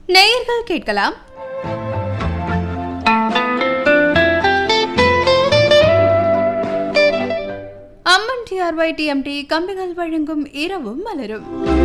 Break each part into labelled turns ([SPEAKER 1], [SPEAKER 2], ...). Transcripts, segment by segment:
[SPEAKER 1] நேயர்கள் கேட்கலாம் அம்மன் TRY TMT கம்பிகள் வழங்கும் இரவும் மலரும்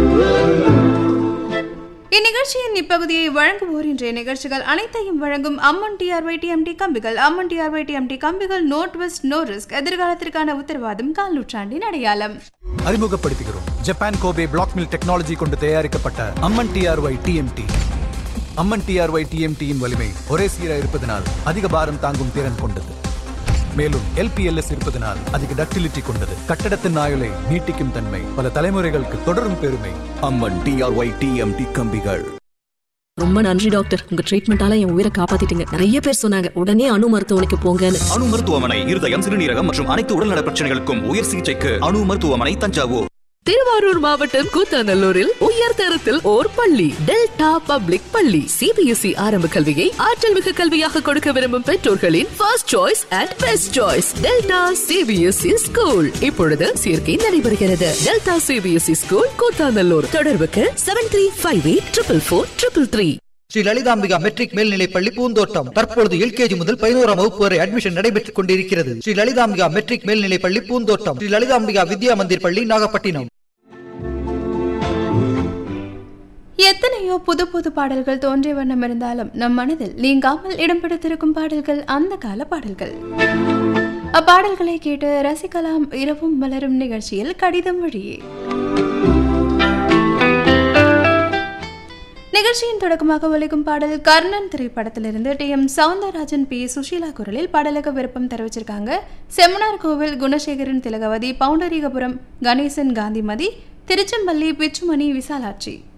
[SPEAKER 1] இந்நிகழ்ச்சியின் இப்பகுதியை வழங்குவோர் இன்றைய நிகழ்ச்சிகள் அனைத்தையும் வழங்கும் அம்மன் டிஆர்ஒய் டிஎம்டி கம்பிகள் அம்மன் டிஆர்ஒய் டிஎம்டி கம்பிகள் நோட் வெஸ்ட் நோ ரிஸ்க் எதிர்காலத்திற்கான உத்தரவாதம் கால் நூற்றாண்டின் அடையாளம்
[SPEAKER 2] அறிமுகப்படுத்துகிறோம் Japan Kobe block mill technology கொண்டு தயாரிக்கப்பட்ட Amman TRY TMT Amman TRY டிஎம்டியின் வலிமை ஒரே சீராக இருப்பதனால் அதிக பாரம் தாங்கும் திறன் கொண்டது மேலும் எல்பிஎல்எஸ் இருப்பதனால் அதிக டக்டிலிட்டி கொண்டது கட்டடத்தின் ஆயுளை நீட்டிக்கும் தன்மை பல தலைமுறைகளுக்கு தொடரும் பெருமை
[SPEAKER 3] அம்மன் டிஆர்ஒய் டிஎம்டி கம்பிகள்
[SPEAKER 4] ரொம்ப நன்றி டாக்டர் உங்க ட்ரீட்மெண்டால என் உயிரை காப்பாத்திட்டீங்க நிறைய பேர் சொன்னாங்க உடனே அணு மருத்துவமனைக்கு போங்கன்னு
[SPEAKER 3] அணு மருத்துவமனை இருதயம் சிறுநீரகம் மற்றும் அனைத்து உடல்நல பிரச்சனைகளுக்கும் உயர் சிகிச்சைக்கு அணு மருத்துவமனை தஞ்சாவூர்
[SPEAKER 5] திருவாரூர் மாவட்டம் கூத்தாநல்லூரில் உயர் தரத்தில் ஓர் பள்ளி டெல்டா பப்ளிக் பள்ளி சிபிஎஸ்இ ஆரம்ப கல்வியை ஆற்றல் மிகு கல்வியாக கொடுக்க விரும்பும் பெற்றோர்களின் first choice and best choice Delta CBSE school இப்பொழுது சேர்க்கை நடைபெறுகிறது டெல்டா சிபிஎஸ்இ ஸ்கூல் கூத்தாநல்லூர் தொடர்புக்கு seven three five eight triple four triple three
[SPEAKER 6] Shri Lalithambika matric மேல்நிலைப்பள்ளி பூந்தோட்டம் தற்பொழுது எல்கேஜி முதல் பதினோராம் வகுப்பு வரை அட்மிஷன் நடைபெற்றுக் கொண்டிருக்கிறது ஸ்ரீ லலிதாம்பிகா மெட்ரிக் மேல்நிலைப்பள்ளி பூந்தோட்டம் ஸ்ரீ லலிதாம்பிகா வித்யா மந்திர் பள்ளி நாகப்பட்டினம்
[SPEAKER 1] எத்தனையோ புது புது பாடல்கள் தோன்றிய வண்ணம் இருந்தாலும் நம் மனதில் நீங்காமல் இடம் பிடித்திருக்கும் பாடல்கள் அந்த கால பாடல்கள் அப்பாடல்களை கேட்டு ரசிக்கலாம் இரவும் மலரும் நிகழ்ச்சியில் கடிதம் வழியே நிகழ்ச்சியின் தொடக்கமாக ஒலிக்கும் பாடல் கர்ணன் திரைப்படத்திலிருந்து T M Soundararajan P Susheela குரலில் பாடலுக்கு விருப்பம் தெரிவிச்சிருக்காங்க செம்மனார் கோவில் குணசேகரன் திலகவதி பவுண்டரிகபுரம் கணேசன் காந்திமதி திருச்செம்பள்ளி பிச்சுமணி விசாலாட்சி